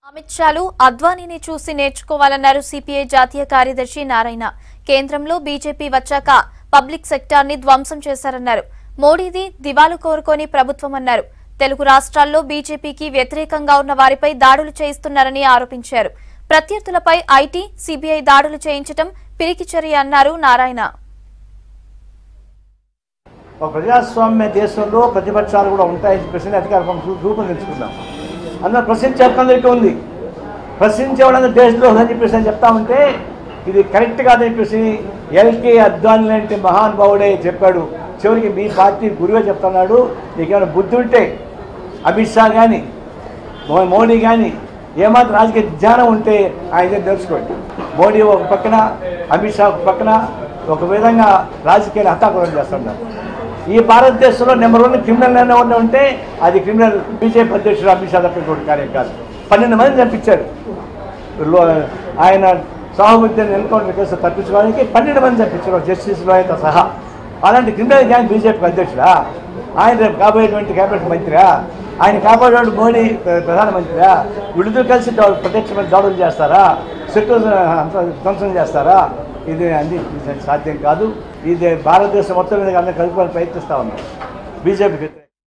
అమిత్ షాలు అద్వానీని చూసి నేర్చుకోవాలన్నారు సిపిఐ జాతీయ కార్యదర్శి నారాయణ కేంద్రంలో బీజేపీ వచ్చాక పబ్లిక్ సెక్టార్ని ధ్వంసం చేశారన్నారు మోడీది దివాలు కోరుకోని ప్రభుత్వం అన్నారు తెలుగు రాష్ట్రాల్లో బీజేపీకి వ్యతిరేకంగా ఉన్న వారిపై దాడులు చేయిస్తున్నారని ఆరోపించారు ప్రత్యర్థులపై ఐటీ సిబిఐ దాడులు చేయించడం పిరికి చర్య అన్నారు నారాయణ ఒక ప్రజాస్వామ్య దేశంలో ప్రతిపక్షాలు కూడా ఉంటాయని చెప్పేసి అధికార పక్షం రూపొందించుకున్నాం అందులో ప్రశ్నించే హక్కు అందరికీ ఉంది ప్రశ్నించేవాళ్ళందరూ దేశద్రోహం అని చెప్పేసి అని చెప్తా ఉంటే ఇది కరెక్ట్ కాదని చెప్పేసి ఎల్కే అద్వాని లాంటి మహానుభావుడే చెప్పాడు చివరికి మీ పార్టీ గురువే చెప్తున్నాడు నీకేమైనా బుద్ధి ఉంటే అమిత్ షా కానీ మోడీ కానీ ఏమాత్రం రాజకీయ జ్ఞానం ఉంటే ఆయన తెలుసుకోండి మోడీ ఒక పక్కన అమిత్ షా ఒక పక్కన ఒక విధంగా రాజకీయాలు హతాకులం చేస్తున్నారు ఈ భారతదేశంలో నెంబర్ వన్ క్రిమినల్ ఏమన్నా ఉంటే అది క్రిమినల్ బీజేపీ అధ్యక్షుడు అమిత్ షా తప్పినటువంటి కార్యం కాదు పన్నెండు మంది చంపించాడు లో- ఆయన సాహుబుద్దీన్ ఎన్కౌంటర్ కేసు తప్పించుకోవడానికి పన్నెండు మంది చంపించారు జస్టిస్ లోయతో సహా అలాంటి క్రిమినల్ గ్యాంగ్ బీజేపీ అధ్యక్షుడా ఆయన రేపు కాబోయేటువంటి కేబినెట్ మంత్రియా ఆయన కాపాడేవాడు మోడీ ప్ర- ప్రధానమంత్రియా వీళ్ళిద్దరు కలిసి దా- ప్రత్యక్షమైన దాడులు చేస్తారా శత్రు ధ్వంసం చేస్తారా ఇది అన్ని సాధ్యం కాదు ఇది భారతదేశం మొత్తం మీద అందరూ కలుపుకొని ప్రయత్నిస్తూ ఉన్నాం బీజేపీకి